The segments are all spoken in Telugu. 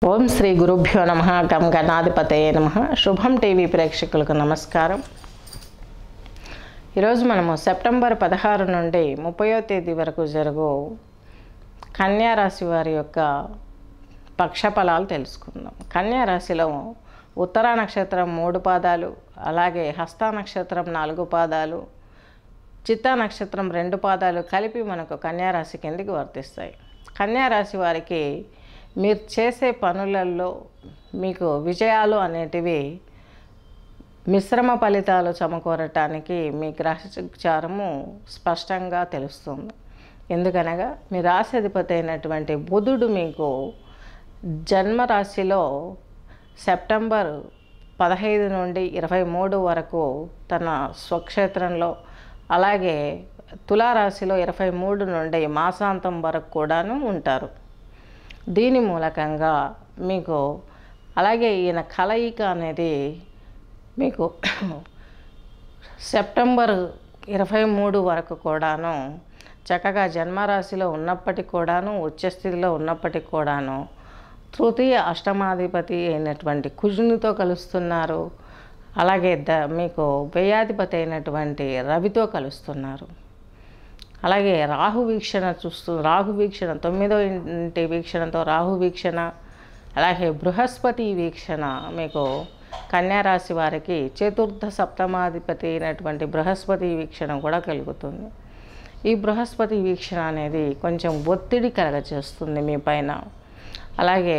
ఓం శ్రీ గురుభ్యో నమ గం గణాధిపతయే నమ శుభం టీవీ ప్రేక్షకులకు నమస్కారం ఈరోజు మనము సెప్టెంబర్ పదహారు నుండి ముప్పయో తేదీ వరకు జరుగు కన్యా రాశి వారి యొక్క పక్షఫలాలు తెలుసుకుందాం కన్యా రాశిలో ఉత్తరా నక్షత్రం మూడు పాదాలు అలాగే హస్త నక్షత్రం నాలుగు పాదాలు చిత్తా నక్షత్రం రెండు పాదాలు కలిపి మనకు కన్యారాశి కిందికి వర్తిస్తాయి కన్యారాశి వారికి మీరు చేసే పనులలో మీకు విజయాలు అనేటివి మిశ్రమ ఫలితాలు సమకూరటానికి మీ గ్రహచారము స్పష్టంగా తెలుస్తుంది ఎందుకనగా మీ రాశి అధిపతి అయినటువంటి బుధుడు మీకు జన్మరాశిలో సెప్టెంబర్ పదహైదు నుండి ఇరవై మూడు వరకు తన స్వక్షేత్రంలో అలాగే తులారాశిలో ఇరవై మూడు నుండి మాసాంతం వరకు కూడాను ఉంటారు దీని మూలకంగా మీకు అలాగే ఈయన కలయిక అనేది మీకు సెప్టెంబర్ ఇరవై మూడు వరకు కూడాను చక్కగా జన్మరాశిలో ఉన్నప్పటికి కూడాను ఉచ్చస్థితిలో ఉన్నప్పటికి కూడాను తృతీయ అష్టమాధిపతి అయినటువంటి కుజునితో కలుస్తున్నారు అలాగే ద మీకు వ్యయాధిపతి అయినటువంటి రవితో కలుస్తున్నారు అలాగే రాహు వీక్షణ చూస్తూ రాహు వీక్షణ తొమ్మిదో ఇంటి వీక్షణతో రాహు వీక్షణ అలాగే బృహస్పతి వీక్షణ మీకు కన్యారాశి వారికి చతుర్థ సప్తమాధిపతి అయినటువంటి బృహస్పతి వీక్షణ కూడా కలుగుతుంది ఈ బృహస్పతి వీక్షణ అనేది కొంచెం ఒత్తిడి కలగచేస్తుంది మీ పైన అలాగే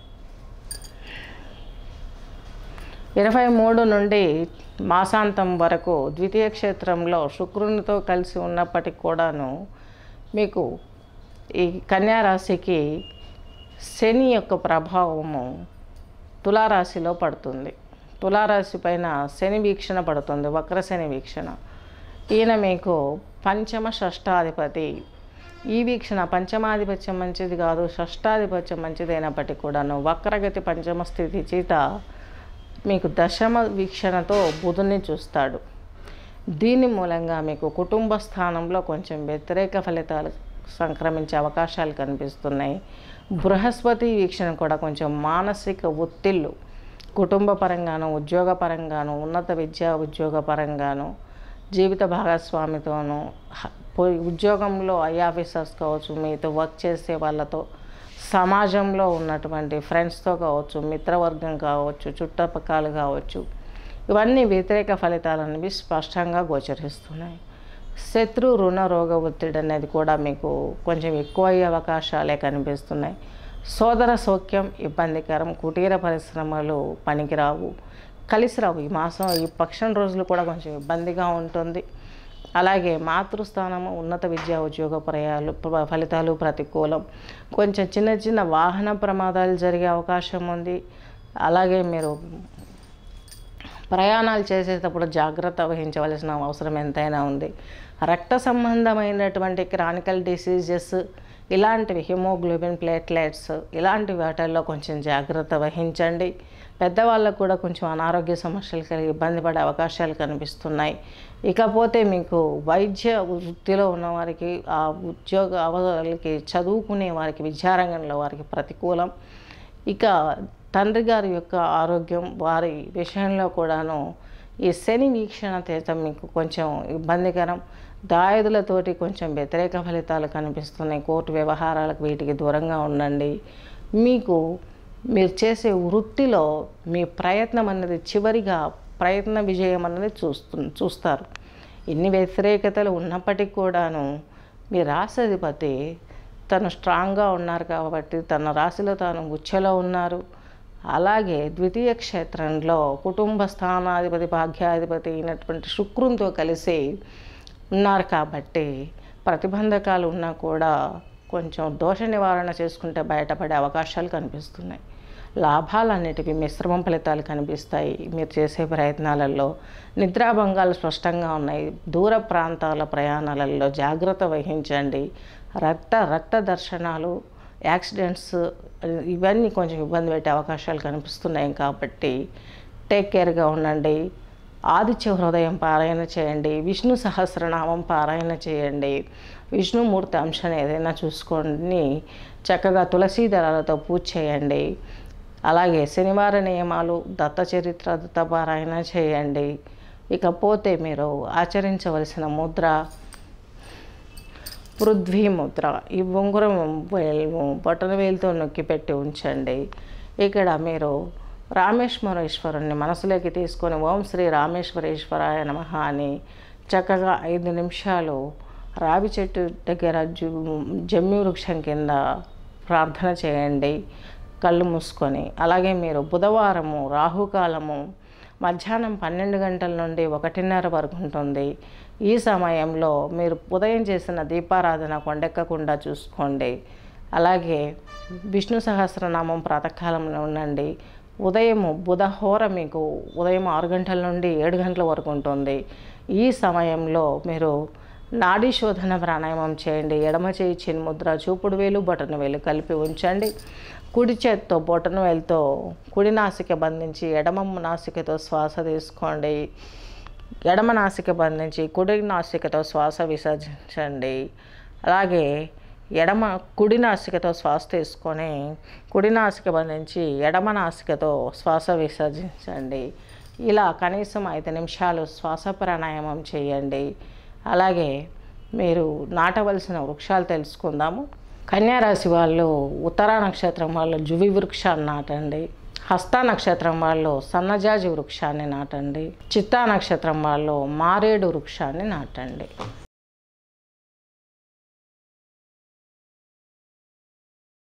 ఇరవై మూడు నుండి మాసాంతం వరకు ద్వితీయ క్షేత్రంలో శుక్రునితో కలిసి ఉన్నప్పటికి కూడాను మీకు ఈ కన్యారాశికి శని యొక్క ప్రభావము తులారాశిలో పడుతుంది తులారాశి పైన శని వీక్షణ పడుతుంది వక్ర శని వీక్షణ ఈయన మీకు పంచమ షష్టాధిపతి ఈ వీక్షణ పంచమాధిపత్యం మంచిది కాదు షష్టాధిపత్యం మంచిదైనప్పటికీ కూడాను వక్రగతి పంచమ స్థితి చేత మీకు దశమ వీక్షణతో బుధుని చూస్తాడు దీని మూలంగా మీకు కుటుంబ స్థానంలో కొంచెం వ్యతిరేక ఫలితాలు సంక్రమించే అవకాశాలు కనిపిస్తున్నాయి బృహస్పతి వీక్షణ కూడా కొంచెం మానసిక ఒత్తిళ్ళు కుటుంబ పరంగాను ఉద్యోగ పరంగాను ఉన్నత విద్యా ఉద్యోగ పరంగాను జీవిత భాగస్వామితోనూ హ- పోయి ఉద్యోగంలో ఐ ఆఫీసర్స్ కావచ్చు మీతో వర్క్ చేసే వాళ్ళతో సమాజంలో ఉన్నటువంటి ఫ్రెండ్స్తో కావచ్చు మిత్రవర్గం కావచ్చు చుట్టపక్కలు కావచ్చు ఇవన్నీ వ్యతిరేక ఫలితాలు అనేవి స్పష్టంగా గోచరిస్తున్నాయి శత్రు రుణ రోగ ఒత్తిడి అనేది కూడా మీకు కొంచెం ఎక్కువ అయ్యే అవకాశాలే కనిపిస్తున్నాయి సోదర సౌఖ్యం ఇబ్బందికరం కుటీర పరిశ్రమలు పనికిరావు కలిసి రావు ఈ మాసం ఈ పక్షం రోజులు కూడా కొంచెం ఇబ్బందిగా ఉంటుంది అలాగే మాతృస్థానము ఉన్నత విద్యా ఉద్యోగ ప్రయాలు ప్ర- ఫలితాలు ప్రతికూలం కొంచెం చిన్న చిన్న వాహన ప్రమాదాలు జరిగే అవకాశం ఉంది అలాగే మీరు ప్రయాణాలు చేసేటప్పుడు జాగ్రత్త వహించవలసిన అవసరం ఎంతైనా ఉంది రక్త సంబంధమైనటువంటి క్రానికల్ డిసీజెస్ ఇలాంటివి హిమోగ్లోబిన్ ప్లేట్లెట్స్ ఇలాంటి వాటిల్లో కొంచెం జాగ్రత్త వహించండి పెద్దవాళ్ళకు కూడా కొంచెం అనారోగ్య సమస్యలు కలిగి ఇబ్బంది పడే అవకాశాలు కనిపిస్తున్నాయి ఇకపోతే మీకు వైద్య వృత్తిలో ఉన్న వారికి ఆ ఉద్యోగ అవలకి చదువుకునే వారికి విద్యారంగంలో వారికి ప్రతికూలం ఇక తండ్రి గారి యొక్క ఆరోగ్యం వారి విషయంలో కూడాను ఈ శని వీక్షణ చేత మీకు కొంచెం ఇబ్బందికరం దాయుదులతోటి కొంచెం వ్యతిరేక ఫలితాలు కనిపిస్తున్నాయి కోర్టు వ్యవహారాలకు వీటికి దూరంగా ఉండండి మీకు మీరు చేసే వృత్తిలో మీ ప్రయత్నం అన్నది చివరిగా ప్రయత్న విజయం అన్నది చూస్తు చూస్తారు ఎన్ని వ్యతిరేకతలు ఉన్నప్పటికీ కూడాను మీ రాశాధిపతి తను స్ట్రాంగ్గా ఉన్నారు కాబట్టి తన రాశిలో తాను ఉచ్చలో ఉన్నారు అలాగే ద్వితీయ క్షేత్రంలో కుటుంబ స్థానాధిపతి భాగ్యాధిపతి అయినటువంటి శుక్రునితో కలిసి ఉన్నారు కాబట్టి ప్రతిబంధకాలు ఉన్నా కూడా కొంచెం దోష నివారణ చేసుకుంటే బయటపడే అవకాశాలు కనిపిస్తున్నాయి లాభాలన్నిటివి మిశ్రమం ఫలితాలు కనిపిస్తాయి మీరు చేసే ప్రయత్నాలలో నిద్రాభంగాలు స్పష్టంగా ఉన్నాయి దూర ప్రాంతాల ప్రయాణాలలో జాగ్రత్త వహించండి రక్త రక్త దర్శనాలు యాక్సిడెంట్స్ ఇవన్నీ కొంచెం ఇబ్బంది పెట్టే అవకాశాలు కనిపిస్తున్నాయి కాబట్టి టేక్ కేర్గా ఉండండి ఆదిత్య హృదయం పారాయణ చేయండి విష్ణు సహస్రనామం పారాయణ చేయండి విష్ణుమూర్తి అంశాన్ని ఏదైనా చూసుకొని చక్కగా తులసీ దళాలతో పూజ చేయండి అలాగే శనివార నియమాలు దత్త చరిత్ర దత్తపారాయణ చేయండి ఇకపోతే మీరు ఆచరించవలసిన ముద్ర పృథ్వీ ముద్ర ఈ ఉంగరం వేలు బొటన వేలుతో నొక్కి పెట్టి ఉంచండి ఇక్కడ మీరు రామేశ్వరేశ్వరుణ్ణి మనసులోకి తీసుకొని ఓం శ్రీ రామేశ్వరేశ్వరాయ నమ అని చక్కగా ఐదు నిమిషాలు రావి చెట్టు దగ్గర జు జమ్మి వృక్షం కింద ప్రార్థన చేయండి కళ్ళు మూసుకొని అలాగే మీరు బుధవారము రాహుకాలము మధ్యాహ్నం పన్నెండు గంటల నుండి ఒకటిన్నర వరకు ఉంటుంది ఈ సమయంలో మీరు ఉదయం చేసిన దీపారాధన కొండెక్కకుండా చూసుకోండి అలాగే విష్ణు సహస్రనామం ప్రాతకాలంలో ఉండండి ఉదయము బుధహోర మీకు ఉదయం ఆరు గంటల నుండి ఏడు గంటల వరకు ఉంటుంది ఈ సమయంలో మీరు నాడీ శోధన ప్రాణాయామం చేయండి ఎడమ చేయి చిన్న ముద్ర చూపుడు వేలు బొటన వేలు కలిపి ఉంచండి కుడి చేత్తో బొటన వేలుతో కుడి నాసిక బంధించి ఎడమ నాసికతో శ్వాస తీసుకోండి ఎడమ నాసిక బంధించి కుడి నాసికతో శ్వాస విసర్జించండి అలాగే ఎడమ కుడి నాసికతో శ్వాస తీసుకొని కుడి నాసిక బంధించి ఎడమ నాసికతో శ్వాస విసర్జించండి ఇలా కనీసం ఐదు నిమిషాలు శ్వాస ప్రాణాయామం చేయండి అలాగే మీరు నాటవలసిన వృక్షాలు తెలుసుకుందాము కన్యారాశి వాళ్ళు ఉత్తరా నక్షత్రం వాళ్ళు జువి వృక్షాన్ని నాటండి హస్త నక్షత్రం వాళ్ళు సన్నజాజి వృక్షాన్ని నాటండి చిత్తా నక్షత్రం వాళ్ళు మారేడు వృక్షాన్ని నాటండి